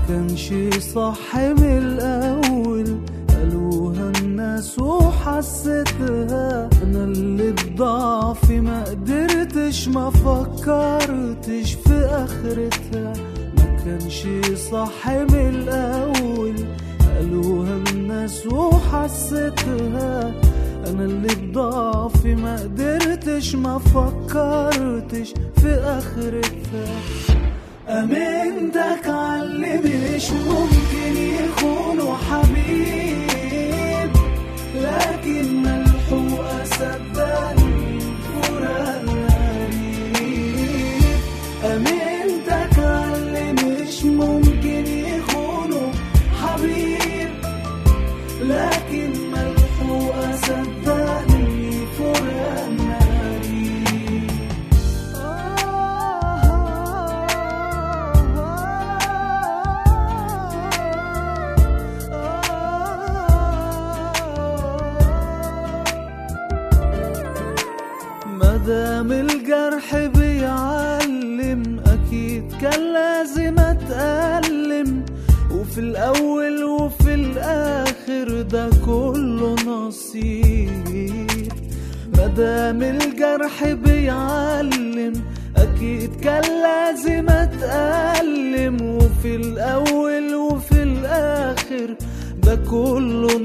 كانش صح من الأول قالوها الناس وحسيتها أنا اللي بضعفي ما قدرتش ما فكرتش في آخرتها ما كانش صح من الأول قالوها الناس وحسيتها أنا اللي بضعفي ما قدرتش ما فكرتش في آخرتها أمنتك عاللي مش ممكن يكونوا حبيب لكن ملحوق أصدقني فراق غريب أمنتك عاللي مش ممكن يكونوا حبيب لكن ملحوق أصدقني فراق غريب مدام الجرح بيعلم اكيد كان لازم اتألم وفي الاول وفي الاخر ده كله نصيب مدام الجرح بيعلم اكيد كان لازم اتألم وفي الاول وفي الاخر ده كله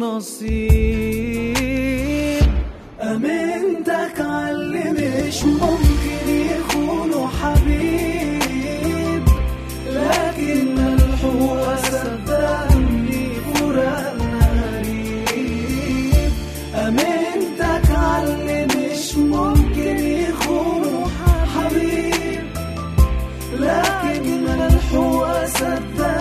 نصيب أمنتك عاللي مش ممكن يكونوا حبيب لكن ملحوق صدقني فراق غريب أمنتك عاللي مش ممكن يكونوا حبيب لكن ملحوق صدقني